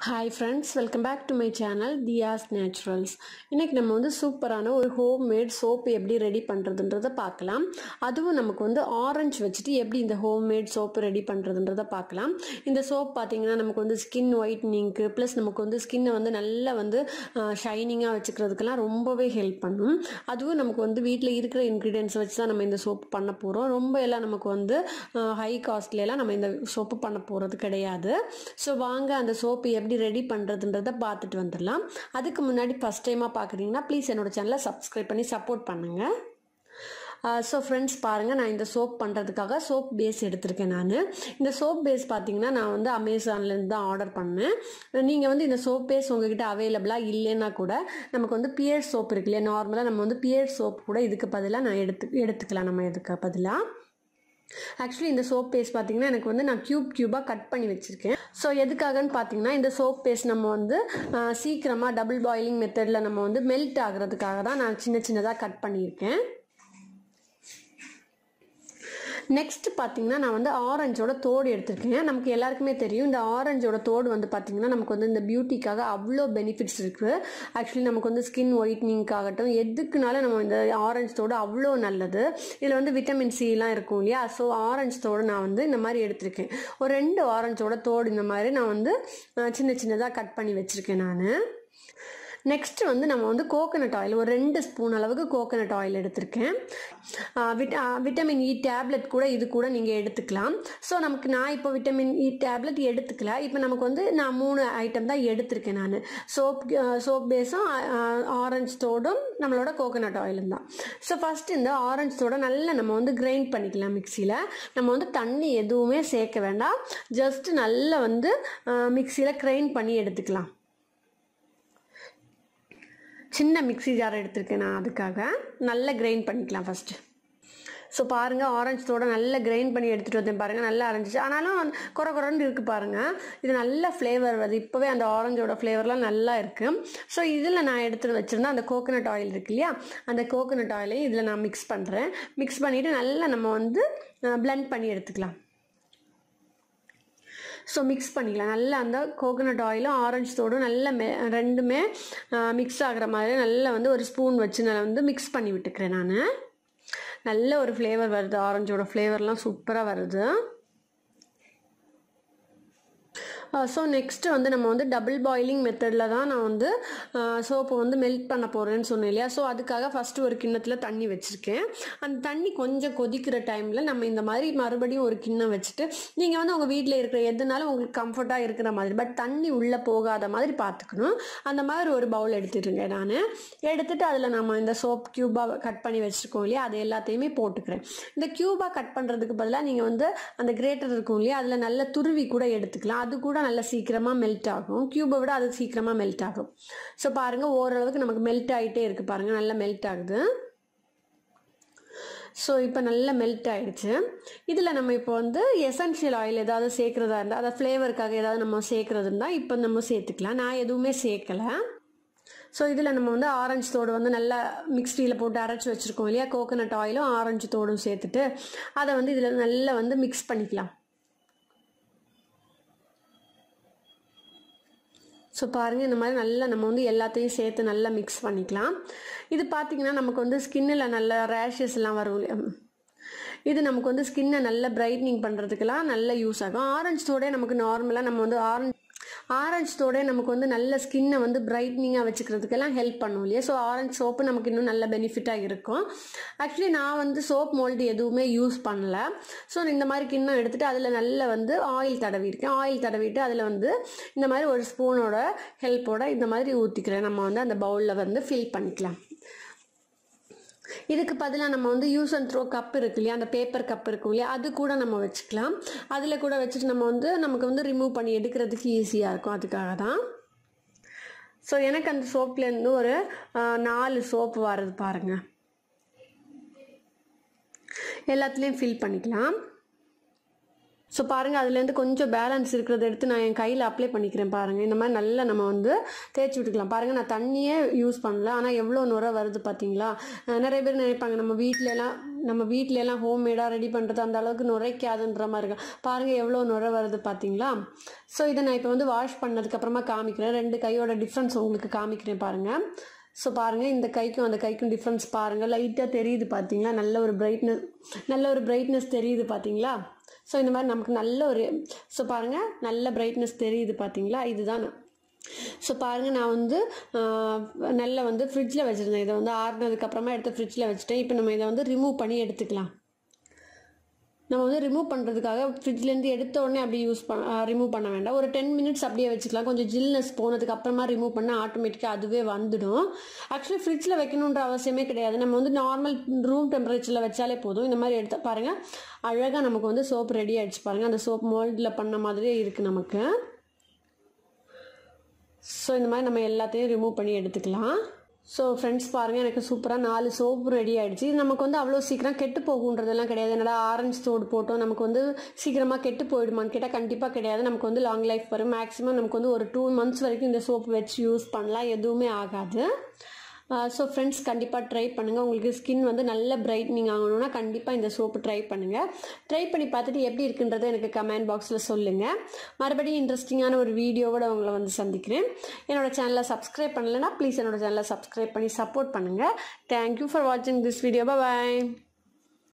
hi friends welcome back to my channel Thiyas naturals இன்றைக்கி நம்ம வந்து சூப்பரான ஒரு ஹோம் மேட் சோப்பு எப்படி ரெடி பண்ணுறதுன்றதை பார்க்கலாம் அதுவும் நமக்கு வந்து ஆரஞ்சு வச்சுட்டு எப்படி இந்த ஹோம் மேட் சோப்பு ரெடி பண்ணுறதுன்றதை பார்க்கலாம் இந்த சோப் பார்த்திங்கன்னா நமக்கு வந்து ஸ்கின் ஒயிட்னிங்க்கு ப்ளஸ் நமக்கு வந்து ஸ்கின்னை வந்து நல்லா வந்து ஷைனிங்காக வச்சுக்கிறதுக்கெல்லாம் ரொம்பவே ஹெல்ப் பண்ணும் அதுவும் நமக்கு வந்து வீட்டில் இருக்கிற இன்க்ரீடியன்ஸ் வச்சு தான் நம்ம இந்த சோப்பு பண்ண போகிறோம் ரொம்ப எல்லாம் நமக்கு வந்து ஹை காஸ்ட்லியெல்லாம் நம்ம இந்த சோப்பு பண்ண போகிறது கிடையாது ஸோ வாங்க அந்த சோப்பு எப்படி ரெடி பண்ணுறதுன்றதை பார்த்துட்டு வந்துடலாம் அதுக்கு முன்னாடி ஃபஸ்ட் டைமாக பார்க்குறீங்கன்னா ப்ளீஸ் என்னோடய சேனலை சப்ஸ்கிரைப் பண்ணி சப்போர்ட் பண்ணுங்கள் ஸோ ஃப்ரெண்ட்ஸ் பாருங்கள் நான் இந்த சோப் பண்ணுறதுக்காக சோப் பேஸ் எடுத்திருக்கேன் நான் இந்த சோப் பேஸ் பார்த்தீங்கன்னா நான் வந்து அமேசான்லேருந்து தான் ஆர்டர் பண்ணேன் நீங்கள் வந்து இந்த சோப் பேஸ் உங்ககிட்ட அவைலபிளாக இல்லைன்னா கூட நமக்கு வந்து பியர் சோப் இருக்கு இல்லையா நார்மலாக நம்ம வந்து பியர் சோப் கூட இதுக்கு பதிலாக நான் எடுத்து எடுத்துக்கலாம் நம்ம இதுக்கு பதிலாக ஆக்சுவலி இந்த சோப் பேஸ்ட் பார்த்தீங்கன்னா எனக்கு வந்து நான் க்யூப் க்யூபாக கட் பண்ணி வச்சுருக்கேன் ஸோ எதுக்காகன்னு பார்த்தீங்கன்னா இந்த சோப் பேஸ்ட் நம்ம வந்து சீக்கிரமாக டபுள் பாயிலிங் மெத்தடில் நம்ம வந்து மெல்ட் ஆகிறதுக்காக தான் நான் சின்ன சின்னதாக கட் பண்ணியிருக்கேன் நெக்ஸ்ட் பார்த்தீங்கன்னா நான் வந்து ஆரஞ்சோட தோடு எடுத்திருக்கேன் நமக்கு எல்லாருக்குமே தெரியும் இந்த ஆரஞ்சோட தோடு வந்து பார்த்தீங்கன்னா நமக்கு வந்து இந்த பியூட்டிக்காக அவ்வளோ பெனிஃபிட்ஸ் இருக்குது ஆக்சுவலி நமக்கு வந்து ஸ்கின் ஒயிட்னிங்காகட்டும் எதுக்குனாலும் நம்ம இந்த ஆரஞ்சு தோடு அவ்வளோ நல்லது இதில் வந்து விட்டமின் சிலாம் இருக்கும் இல்லையா ஸோ ஆரஞ்சு தோடு நான் வந்து இந்த மாதிரி எடுத்திருக்கேன் ஒரு ரெண்டு ஆரஞ்சோட தோடு இந்த மாதிரி நான் வந்து சின்ன சின்னதாக கட் பண்ணி வச்சுருக்கேன் நான் நெக்ஸ்ட் வந்து நம்ம வந்து கோகனட் ஆயில் ஒரு ரெண்டு ஸ்பூன் அளவுக்கு கோகனட் ஆயில் எடுத்திருக்கேன் விட் விட்டமின் இ டேப்லெட் கூட இது கூட நீங்கள் எடுத்துக்கலாம் ஸோ நமக்கு நான் இப்போ விட்டமின் இ டேப்லெட் எடுத்துக்கல இப்போ நமக்கு வந்து நான் மூணு ஐட்டம் தான் எடுத்திருக்கேன் நான் சோப் சோப் பேஸும் ஆரஞ்சு தோடும் நம்மளோட கோகனட் ஆயிலும் தான் ஸோ ஃபஸ்ட் இந்த ஆரஞ்சு தோட நல்லா நம்ம வந்து கிரைண்ட் பண்ணிக்கலாம் மிக்சியில் நம்ம வந்து தண்ணி எதுவுமே சேர்க்க வேண்டாம் ஜஸ்ட் நல்லா வந்து மிக்சியில் கிரைண்ட் பண்ணி எடுத்துக்கலாம் சின்ன மிக்சி ஜார் எடுத்திருக்கேன் நான் அதுக்காக நல்லா கிரைண்ட் பண்ணிக்கலாம் ஃபஸ்ட்டு ஸோ பாருங்கள் ஆரஞ்சு தோட நல்லா கிரைண்ட் பண்ணி எடுத்துகிட்டு வந்தேன் பாருங்கள் நல்லா அரைஞ்சிச்சு ஆனாலும் குறை குறைன்னு இருக்குது பாருங்கள் இது நல்ல ஃப்ளேவர் வருது இப்போவே அந்த ஆரஞ்சோட ஃப்ளேவர்லாம் நல்லா இருக்குது ஸோ இதில் நான் எடுத்துகிட்டு வச்சுருந்தேன் அந்த கோகனட் ஆயில் இருக்கு இல்லையா அந்த கோகனட் ஆயிலையும் இதில் நான் மிக்ஸ் பண்ணுறேன் மிக்ஸ் பண்ணிவிட்டு நல்லா நம்ம வந்து பிளெண்ட் பண்ணி எடுத்துக்கலாம் ஸோ மிக்ஸ் பண்ணிக்கலாம் நல்லா அந்த கோகனட் ஆயிலும் ஆரஞ்சு தோடும் நல்ல மெ ரெண்டுமே மிக்ஸ் ஆகிற மாதிரி நல்லா வந்து ஒரு ஸ்பூன் வச்சு நான் வந்து மிக்ஸ் பண்ணி விட்டுக்கிறேன் நான் நல்ல ஒரு ஃப்ளேவர் வருது ஆரஞ்சோட ஃப்ளேவர்லாம் சூப்பராக வருது ஸோ நெக்ஸ்ட்டு வந்து நம்ம வந்து டபுள் பாயிலிங் மெத்தடில் தான் நான் வந்து சோப்பை வந்து மெல்ட் பண்ண போகிறேன்னு சொன்னேன் இல்லையா ஸோ அதுக்காக ஃபஸ்ட்டு ஒரு கிண்ணத்தில் தண்ணி வச்சுருக்கேன் அந்த தண்ணி கொஞ்சம் கொதிக்கிற டைமில் நம்ம இந்த மாதிரி மறுபடியும் ஒரு கிண்ணம் வச்சுட்டு நீங்கள் வந்து உங்கள் வீட்டில் இருக்கிற எதுனாலும் உங்களுக்கு கம்ஃபர்ட்டாக இருக்கிற மாதிரி பட் தண்ணி உள்ளே போகாத மாதிரி பார்த்துக்கணும் அந்த மாதிரி ஒரு பவுல் எடுத்துட்டுங்க நான் எடுத்துகிட்டு அதில் நம்ம இந்த சோப் க்யூபாக கட் பண்ணி வச்சுருக்கோம் இல்லையா அது எல்லாத்தையுமே போட்டுக்கிறேன் இந்த க்யூபாக கட் பண்ணுறதுக்கு பதிலாக நீங்கள் வந்து அந்த கிரேட்டர் இருக்கும் இல்லையா அதில் நல்ல துருவி கூட எடுத்துக்கலாம் அது கூட நல்லா சீக்கிரமாக மெல்ட் ஆகும் க்யூபை விட அது சீக்கிரமாக மெல்ட் ஆகும் ஸோ பாருங்கள் ஓரளவுக்கு நமக்கு மெல்ட் ஆகிட்டே இருக்குது பாருங்கள் நல்லா மெல்ட் ஆகுது ஸோ இப்போ நல்லா மெல்ட் ஆகிடுச்சு இதில் நம்ம இப்போ வந்து எசென்ஷியல் ஆயில் ஏதாவது சேர்க்குறதா இருந்தால் அதை ஃப்ளேவருக்காக ஏதாவது நம்ம சேர்க்குறது இருந்தால் இப்போ நம்ம சேர்த்துக்கலாம் நான் எதுவுமே சேர்க்கலை ஸோ இதில் நம்ம வந்து ஆரஞ்சு தோடு வந்து நல்லா மிக்ஸ்டியில் போட்டு அரைச்சி வச்சுருக்கோம் இல்லையா கோகனட் ஆயிலும் ஆரஞ்சு தோடும் சேர்த்துட்டு அதை வந்து இதில் நல்லா வந்து மிக்ஸ் பண்ணிக்கலாம் ஸோ பாருங்கள் இந்த மாதிரி நல்லா நம்ம வந்து எல்லாத்தையும் சேர்த்து நல்லா மிக்ஸ் பண்ணிக்கலாம் இது பார்த்திங்கன்னா நமக்கு வந்து ஸ்கின்னில் நல்ல ரேஷஸ்லாம் வரும் இது நமக்கு வந்து ஸ்கின்னை நல்ல பிரைட்னிங் பண்ணுறதுக்கெல்லாம் நல்ல யூஸ் ஆகும் ஆரஞ்சு தோடே நமக்கு நார்மலாக நம்ம வந்து ஆரஞ்சு ஆரஞ்சு தோட நமக்கு வந்து நல்ல ஸ்கின்னை வந்து பிரைட்னிங்காக வச்சுக்கிறதுக்கெல்லாம் ஹெல்ப் பண்ணும் இல்லையா ஸோ ஆரஞ்சு சோப்பு நமக்கு இன்னும் நல்ல பெனிஃபிட்டாக இருக்கும் ஆக்சுவலி நான் வந்து சோப் மோல்டு எதுவுமே யூஸ் பண்ணல ஸோ இந்த மாதிரி கிண்ணம் எடுத்துகிட்டு அதில் நல்ல வந்து ஆயில் தடவிருக்கேன் ஆயில் தடவிட்டு அதில் வந்து இந்த மாதிரி ஒரு ஸ்பூனோட ஹெல்ப்போட இந்த மாதிரி ஊற்றிக்கிறேன் நம்ம வந்து அந்த பவுலில் வந்து ஃபில் பண்ணிக்கலாம் இதுக்கு பதிலாக நம்ம வந்து யூஸ் அண்ட் த்ரோ கப் இருக்கு இல்லையா அந்த பேப்பர் கப் இருக்கும் இல்லையா அது கூட நம்ம வச்சுக்கலாம் அதில் கூட வச்சுட்டு நம்ம வந்து நமக்கு வந்து ரிமூவ் பண்ணி எடுக்கிறதுக்கு ஈஸியாக இருக்கும் அதுக்காக தான் ஸோ எனக்கு அந்த சோப்லேருந்து ஒரு நாலு சோப்பு வர்றது பாருங்கள் எல்லாத்துலேயும் ஃபில் பண்ணிக்கலாம் ஸோ பாருங்கள் அதுலேருந்து கொஞ்சம் பேலன்ஸ் இருக்கிறத எடுத்து நான் என் கையில் அப்ளை பண்ணிக்கிறேன் பாருங்கள் இந்த மாதிரி நல்லா நம்ம வந்து தேய்ச்சி விட்டுக்கலாம் பாருங்கள் நான் தண்ணியே யூஸ் பண்ணல ஆனால் எவ்வளோ நுரை வருது பார்த்தீங்களா நிறைய பேர் நினைப்பாங்க நம்ம வீட்டிலலாம் நம்ம வீட்ல எல்லாம் ஹோம் மேடாக ரெடி பண்ணுறது அந்த அளவுக்கு நுரைக்காதுன்ற மாதிரி இருக்கும் பாருங்கள் எவ்வளோ நுரை வருது பார்த்தீங்களா ஸோ இதை நான் இப்போ வந்து வாஷ் பண்ணதுக்கப்புறமா காமிக்கிறேன் ரெண்டு கையோட டிஃப்ரென்ஸ் உங்களுக்கு காமிக்கிறேன் பாருங்கள் ஸோ பாருங்கள் இந்த கைக்கும் அந்த கைக்கும் டிஃப்ரென்ஸ் பாருங்கள் லைட்டாக தெரியுது பார்த்தீங்களா நல்ல ஒரு பிரைட்னஸ் நல்ல ஒரு பிரைட்னஸ் தெரியுது பார்த்தீங்களா ஸோ இந்த மாதிரி நமக்கு நல்ல ஒரு ஸோ பாருங்கள் நல்ல பிரைட்னஸ் தெரியுது பார்த்தீங்களா இதுதான் ஸோ பாருங்கள் நான் வந்து ஆஹ், நல்லா வந்து ஃப்ரிட்ஜில் வச்சுருந்தேன் இதை வந்து ஆறுனதுக்கப்புறமா எடுத்து ஃப்ரிட்ஜில் வச்சுட்டேன் இப்போ நம்ம இதை வந்து ரிமூவ் பண்ணி எடுத்துக்கலாம் நம்ம வந்து ரிமூவ் பண்ணுறதுக்காக ஃப்ரிட்ஜ்லேருந்து எடுத்த உடனே அப்படி யூஸ் பண்ண ரிமூவ் பண்ண வேண்டாம் ஒரு டென் மினிட்ஸ் அப்படியே வச்சுக்கலாம் கொஞ்சம் ஜில்னஸ் போனதுக்கு அப்புறமா ரிமூவ் பண்ணால் ஆட்டோமேட்டிக்காக அதுவே வந்துடும் ஆக்சுவலி ஃப்ரிட்ஜில் வைக்கணுன்ற அவசியமே கிடையாது நம்ம வந்து நார்மல் ரூம் டெம்பரேச்சரில் வச்சாலே போதும் இந்த மாதிரி எடுத்து பாருங்கள் அழகாக நமக்கு வந்து சோப் ரெடி ஆயிடுச்சு பாருங்கள் அந்த சோப் மோல்டில் பண்ண மாதிரியே இருக்குது நமக்கு ஸோ இந்த மாதிரி நம்ம எல்லாத்தையும் ரிமூவ் பண்ணி எடுத்துக்கலாம் ஸோ ஃப்ரெண்ட்ஸ் பாருங்கள் எனக்கு சூப்பராக நாலு சோப்பு ரெடி ஆயிடுச்சு இது நமக்கு வந்து அவ்வளோ சீக்கிரம் கெட்டு போகுன்றதெல்லாம் கிடையாது என்னடா ஆரஞ்சு தோடு போட்டோம் நமக்கு வந்து சீக்கிரமாக கெட்டு போயிடுமான்னு கேட்டால் கண்டிப்பாக கிடையாது நமக்கு வந்து லாங் லைஃப் வரும் மேக்ஸிமம் நமக்கு வந்து ஒரு டூ மந்த்ஸ் வரைக்கும் இந்த சோப்பு வச்சு யூஸ் பண்ணலாம் எதுவுமே ஆகாது ஸோ ஃப்ரெண்ட்ஸ் கண்டிப்பாக ட்ரை பண்ணுங்கள் உங்களுக்கு ஸ்கின் வந்து நல்ல பிரைட்னிங் ஆகணும்னா கண்டிப்பாக இந்த சோப்பு ட்ரை பண்ணுங்கள் ட்ரை பண்ணி பார்த்துட்டு எப்படி இருக்குன்றதை எனக்கு கமெண்ட் பாக்ஸில் சொல்லுங்கள் மறுபடியும் இன்ட்ரெஸ்டிங்கான ஒரு வீடியோவோட உங்களை வந்து சந்திக்கிறேன் என்னோட சேனலை சப்ஸ்கிரைப் பண்ணலைன்னா ப்ளீஸ் என்னோட சேனலை சப்ஸ்கிரைப் பண்ணி சப்போர்ட் பண்ணுங்கள் தேங்க்யூ ஃபார் வாட்சிங் திஸ் வீடியோ பாய்